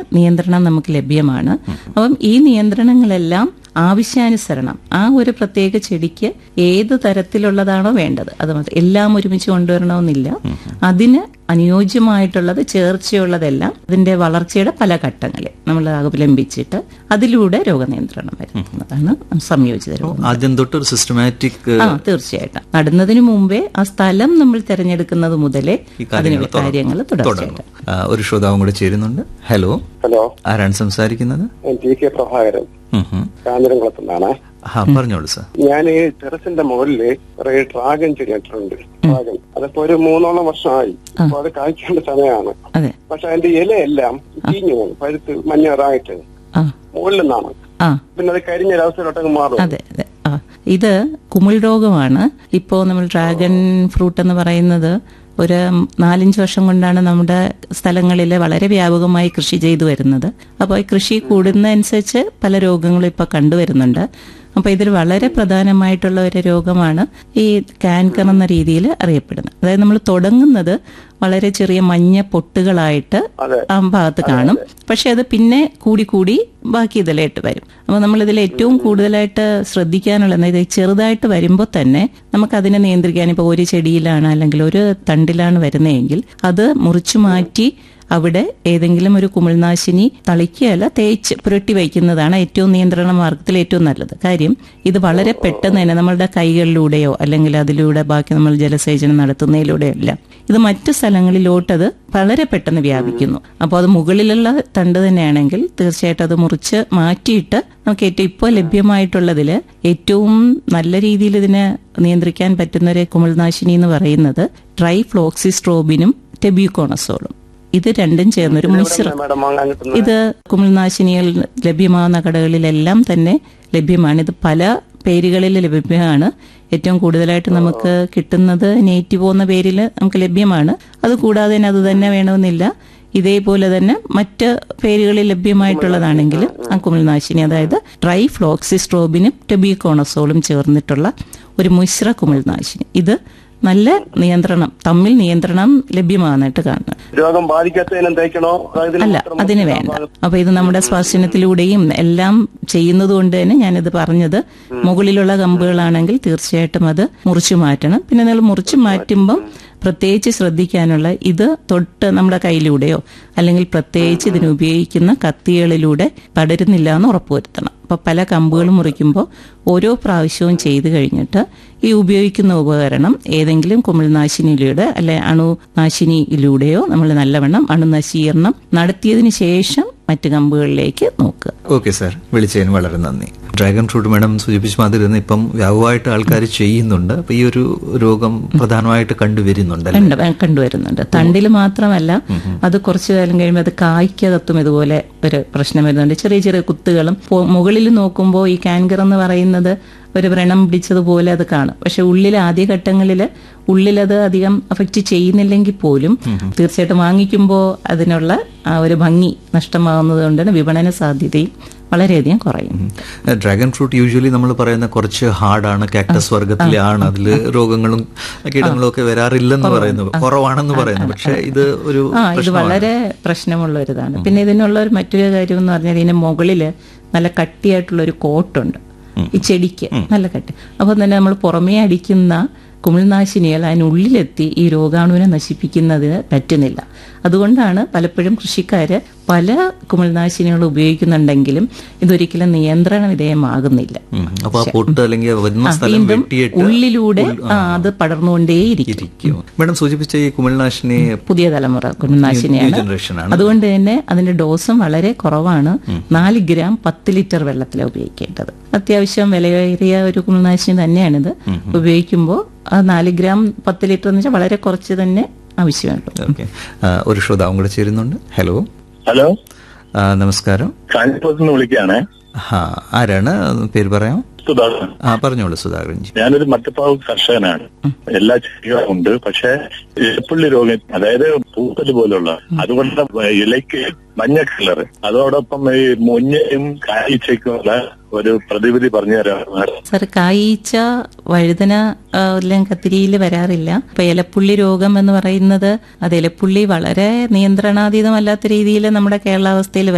നിയന്ത്രണം നമുക്ക് ലഭ്യമാണ് അപ്പം ഈ നിയന്ത്രണങ്ങളെല്ലാം ആവശ്യാനുസരണം ആ ഒരു പ്രത്യേക ചെടിക്ക് ഏത് തരത്തിലുള്ളതാണോ വേണ്ടത് അത് മാത്രം എല്ലാം ഒരുമിച്ച് കൊണ്ടുവരണമെന്നില്ല അതിന് അനുയോജ്യമായിട്ടുള്ളത് ചേർച്ചയുള്ളതെല്ലാം അതിന്റെ വളർച്ചയുടെ പല ഘട്ടങ്ങളിൽ നമ്മൾ അവലംബിച്ചിട്ട് അതിലൂടെ രോഗനിയന്ത്രണം വരുന്നതാണ് സംയോജിത രോഗം ആദ്യം തൊട്ട് ഒരു സിസ്റ്റമാറ്റിക് ആ തീർച്ചയായിട്ടും നടുന്നതിന് മുമ്പേ ആ സ്ഥലം നമ്മൾ തിരഞ്ഞെടുക്കുന്നത് മുതലേ ഈ കാര്യങ്ങൾ അതിനുള്ള കാര്യങ്ങൾ തുടർച്ചയായിട്ട് തുടങ്ങും ആ, ഒരു ശ്രോതാവും കൂടെ ചേരുന്നുണ്ട് ഹലോ ഹലോ ആരാണ് സംസാരിക്കുന്നത് ഞാൻ ടി കെ പ്രഭാകരൻ ഉം ഹും. കാഞ്ഞിരംകുളത്തുനിന്നാണ് ആ പറഞ്ഞോളൂ സാർ ഞാൻ ഈ ടെറസിന്റെ മുകളില് കുറെ ഡ്രാഗൺ ചെടി നട്ടിട്ടുണ്ട് ഡ്രാഗൺ അതിപ്പോ ഒരു മൂന്നോളം വർഷമായി അപ്പൊ അത് കായ്ക്കേണ്ട സമയമാണ് അതെ പക്ഷെ അതിന്റെ ഇലയെല്ലാം ചീഞ്ഞു പോകും പഴുത്ത് മഞ്ഞറായിട്ട് ആ മുകളിൽ നിന്നാണ് ആ പിന്നെ അത് കരിഞ്ഞ ഒരവസ്ഥയിലോട്ടങ്ങ് മാറും അതെ അതെ ആ ഇത് കുമിൾ രോഗമാണ് ഇപ്പോൾ നമ്മൾ ഡ്രാഗൺ ഫ്രൂട്ട് എന്ന് പറയുന്നത് ഒരു നാലഞ്ച് വർഷം കൊണ്ടാണ് നമ്മുടെ സ്ഥലങ്ങളിൽ വളരെ വ്യാപകമായി കൃഷി ചെയ്തു വരുന്നത് അപ്പോൾ ഈ കൃഷി കൂടുന്നതനുസരിച്ച് പല രോഗങ്ങളും ഇപ്പോൾ കണ്ടുവരുന്നുണ്ട് അപ്പോൾ ഇതിൽ വളരെ പ്രധാനമായിട്ടുള്ള ഒരു രോഗമാണ് ഈ കാൻകർ എന്ന രീതിയിൽ അറിയപ്പെടുന്നത് അതായത് നമ്മൾ തുടങ്ങുന്നത് വളരെ ചെറിയ മഞ്ഞ പൊട്ടുകളായിട്ട് അതെ. ആ ഭാഗത്ത് കാണും പക്ഷെ അത് പിന്നെ കൂടി കൂടി ബാക്കി ഇതിലായിട്ട് വരും അപ്പൊ നമ്മൾ ഇതിൽ ഏറ്റവും കൂടുതലായിട്ട് ശ്രദ്ധിക്കാനുള്ള അതായത് ചെറുതായിട്ട് വരുമ്പോൾ തന്നെ നമുക്ക് അതിനെ നിയന്ത്രിക്കാൻ ഇപ്പോൾ ഒരു ചെടിയിലാണ് അല്ലെങ്കിൽ ഒരു തണ്ടിലാണ് വരുന്നതെങ്കിൽ അത് മുറിച്ചു മാറ്റി അവിടെ ഏതെങ്കിലും ഒരു കുമിൾനാശിനി തളിക്കുകയല്ല തേച്ച് പുരട്ടി വയ്ക്കുന്നതാണ് ഏറ്റവും നിയന്ത്രണ മാർഗത്തിൽ ഏറ്റവും നല്ലത് കാര്യം ഇത് വളരെ പെട്ടെന്ന് തന്നെ നമ്മളുടെ കൈകളിലൂടെയോ അല്ലെങ്കിൽ അതിലൂടെ ബാക്കി നമ്മൾ ജലസേചനം നടത്തുന്നതിലൂടെയോ അല്ല ഇത് മറ്റു സ്ഥലങ്ങളിലോട്ടത് വളരെ പെട്ടെന്ന് വ്യാപിക്കുന്നു അപ്പോൾ അത് മുകളിലുള്ള തണ്ട് തന്നെയാണെങ്കിൽ തീർച്ചയായിട്ടും അത് മുറിച്ച് മാറ്റിയിട്ട് നമുക്ക് ഏറ്റവും ഇപ്പോൾ ലഭ്യമായിട്ടുള്ളതിൽ ഏറ്റവും നല്ല രീതിയിൽ ഇതിനെ നിയന്ത്രിക്കാൻ പറ്റുന്ന ഒരു കുമിൾനാശിനി എന്ന് പറയുന്നത് ട്രൈഫ്ലോക്സിസ്ട്രോബിനും ടെബ്യൂക്കോണസോളും ഇത് രണ്ടും ചേർന്നൊരു മിശ്രം മാഡം വാങ്ങാൻ കിട്ടുന്ന ഇത് കുമിൾനാശിനികൾ ലഭ്യമാകുന്ന കടകളിലെല്ലാം തന്നെ ലഭ്യമാണ് ഇത് പല പേരുകളിൽ ലഭ്യമാണ് ഏറ്റവും കൂടുതലായിട്ട് നമുക്ക് കിട്ടുന്നത് നേറ്റീവ് എന്ന പേരിൽ നമുക്ക് ലഭ്യമാണ് അത് കൂടാതെ തന്നെ അത് തന്നെ വേണമെന്നില്ല ഇതേപോലെ തന്നെ മറ്റ് പേരുകളിൽ ലഭ്യമായിട്ടുള്ളതാണെങ്കിൽ ആ കുമിൾനാശിനി അതായത് ട്രൈഫ്ലോക്സിസ്ട്രോബിനും ടെബിക്കോണസോളും ചേർന്നിട്ടുള്ള ഒരു മിശ്ര കുമിൾനാശിനി ഇത് നല്ല നിയന്ത്രണം തമ്മിൽ നിയന്ത്രണം ലഭ്യമാകുന്നതായിട്ട് കാണുന്നു രോഗം ബാധിക്കാത്തതിനും തേക്കണോ അതിന് അല്ല മാത്രം അതിന് വേണ്ട അപ്പൊ ഇത് നമ്മുടെ സ്പർശനത്തിലൂടെയും എല്ലാം ചെയ്യുന്നത് കൊണ്ട് തന്നെ ഞാനിത് പറഞ്ഞത് മുകളിലുള്ള കമ്പുകളാണെങ്കിൽ തീർച്ചയായിട്ടും അത് മുറിച്ചു മാറ്റണം പിന്നെ നിങ്ങൾ മുറിച്ചു മാറ്റുമ്പം പ്രത്യേകിച്ച് ശ്രദ്ധിക്കാനുള്ള ഇത് തൊട്ട് നമ്മുടെ കയ്യിലൂടെയോ അല്ലെങ്കിൽ പ്രത്യേകിച്ച് ഇതിന് ഉപയോഗിക്കുന്ന കത്തികളിലൂടെ പടരുന്നില്ല എന്ന് ഉറപ്പുവരുത്തണം അപ്പൊ പല കമ്പുകളും മുറിക്കുമ്പോൾ ഓരോ പ്രാവശ്യവും ചെയ്തു കഴിഞ്ഞിട്ട് ഈ ഉപയോഗിക്കുന്ന ഉപകരണം ഏതെങ്കിലും കുമിൾനാശിനിയിലൂടെ അല്ലെ അണുനാശിനിയിലൂടെയോ നമ്മൾ നല്ലവണ്ണം അണുനശീകരണം നടത്തിയതിന് ശേഷം മറ്റ് കമ്പുകളിലേക്ക് നോക്കുക ഓക്കെ സാർ വിളിച്ചതിന് വളരെ നന്ദി ഡ്രാഗൺ ഫ്രൂട്ട് മാഡം സൂചിപ്പിച്ച മാതിരി തന്നെ ഇപ്പം വ്യാപകമായിട്ട് ആൾക്കാർ ചെയ്യുന്നുണ്ട് അപ്പൊ ഈ ഒരു രോഗം പ്രധാനമായിട്ട് കണ്ടുവരുന്നുണ്ട് അല്ലേ? കണ്ട് കണ്ടുവരുന്നുണ്ട് തണ്ടിൽ മാത്രമല്ല അത് കുറച്ചു കാലം കഴിയുമ്പോൾ അത് കായ്ക്കകത്തും ഇതുപോലെ ഒരു പ്രശ്നം വരുന്നുണ്ട് ചെറിയ ചെറിയ കുത്തുകളും പോ- മുകളിൽ നോക്കുമ്പോൾ ഈ കാൻകർ എന്ന് പറയുന്നത് ഒരു വ്രണം പിടിച്ചതുപോലെ അത് കാണും പക്ഷെ ഉള്ളിൽ ആദ്യഘട്ടങ്ങളിൽ ഉള്ളിലത് അധികം അഫക്റ്റ് ചെയ്യുന്നില്ലെങ്കിൽ പോലും തീർച്ചയായിട്ടും വാങ്ങിക്കുമ്പോൾ അതിനുള്ള ആ ഒരു ഭംഗി നഷ്ടമാകുന്നത് കൊണ്ട് തന്നെ വിപണന സാധ്യതയും വളരെയധികം കുറയും ഡ്രാഗൺ ഫ്രൂട്ട് യൂഷ്വലി നമ്മൾ പറയുന്ന കുറച്ച് ഹാർഡാണ് കാക്ടസ് വർഗത്തിലാണ് അതിൽ രോഗങ്ങളും കീടങ്ങളും ഒക്കെ വരാറില്ലെന്ന് പറയുന്നു കുറവാണെന്ന് പറയുന്നു പക്ഷെ ഇത് ഒരു ആ ഇത് വളരെ പ്രശ്നമുള്ള ഒരു ഇതാണ് പിന്നെ ഇതിനുള്ള ഒരു മറ്റൊരു കാര്യം എന്ന് പറഞ്ഞാൽ ഇതിന് മുകളിൽ നല്ല കട്ടിയായിട്ടുള്ള ഒരു കോട്ടുണ്ട് ഈ ചെടിക്ക് നല്ല കട്ടി അപ്പോൾ തന്നെ നമ്മൾ പുറമേ അടിക്കുന്ന കുമിൾനാശിനികൾ അതിനുള്ളിലെത്തി ഈ രോഗാണുവിനെ നശിപ്പിക്കുന്നതിന് പറ്റുന്നില്ല അതുകൊണ്ടാണ് പലപ്പോഴും കൃഷിക്കാര് പല കുമിൾനാശിനികൾ ഉപയോഗിക്കുന്നുണ്ടെങ്കിലും ഇതൊരിക്കലും നിയന്ത്രണ വിധേയമാകുന്നില്ല ഉം. അപ്പൊ ആ പൊട്ട് അല്ലെങ്കിൽ വരുന്ന ആ, സ്ഥലം വീണ്ടും വെട്ടിയിട്ട് ഉള്ളിലൂടെ ആ, അത് പടർന്നുകൊണ്ടേയിരിക്കും ഇരിക്കും മാഡം സൂചിപ്പിച്ച ഈ കുമിൾനാശിനി പുതിയ തലമുറ കുമിൾനാശിനിയാണ് ജനറേഷൻ ആണ് അതുകൊണ്ട് തന്നെ അതിന്റെ ഡോസും വളരെ കുറവാണ് നാല് ഗ്രാം പത്ത് ലിറ്റർ വെള്ളത്തിലാണ് ഉപയോഗിക്കേണ്ടത് അത്യാവശ്യം വിലയേറിയ ഒരു കുമിൾനാശിനി തന്നെയാണിത് ഉപയോഗിക്കുമ്പോൾ ആ നാല് ഗ്രാം പത്ത് ലിറ്റർ എന്ന് വെച്ചാൽ വളരെ കുറച്ച് തന്നെ ആവശ്യമുള്ളൂ ഓക്കെ ഒരു ശ്രോതാവും കൂടെ ചേരുന്നുണ്ട് ഹലോ ഹലോ ആ, നമസ്കാരം കാഞ്ഞിരപ്പുറത്ത് നിന്ന് വിളിക്കുകയാണ് ആ ആരാണ് പേര് പറയാം സുധാകരൻ ആ പറഞ്ഞോളൂ സുധാകരൻജി ഞാനൊരു മറ്റപ്പാവ് കർഷകനാണ് എല്ലാ ചെടികളും ഉണ്ട് പക്ഷെ ഇലപ്പുള്ളി രോഗം അതായത് പൂപ്പല് പോലുള്ള അതുകൊണ്ട് ഇലയ്ക്ക് മഞ്ഞ കളർ അതോടൊപ്പം ഈ മുഞ്ഞയും കാഴ്ചയ്ക്കുമുള്ള ഒരു പ്രതിവിധി പറഞ്ഞു തരാം സർ കായീച്ച വഴുതന ആ, എല്ലാം കത്തിരിയിൽ വരാറില്ല ഇപ്പൊ ഇലപ്പുള്ളി രോഗം എന്ന് പറയുന്നത് അത് ഇലപ്പുള്ളി വളരെ നിയന്ത്രണാതീതമല്ലാത്ത രീതിയിൽ നമ്മുടെ കേരളാവസ്ഥയിൽ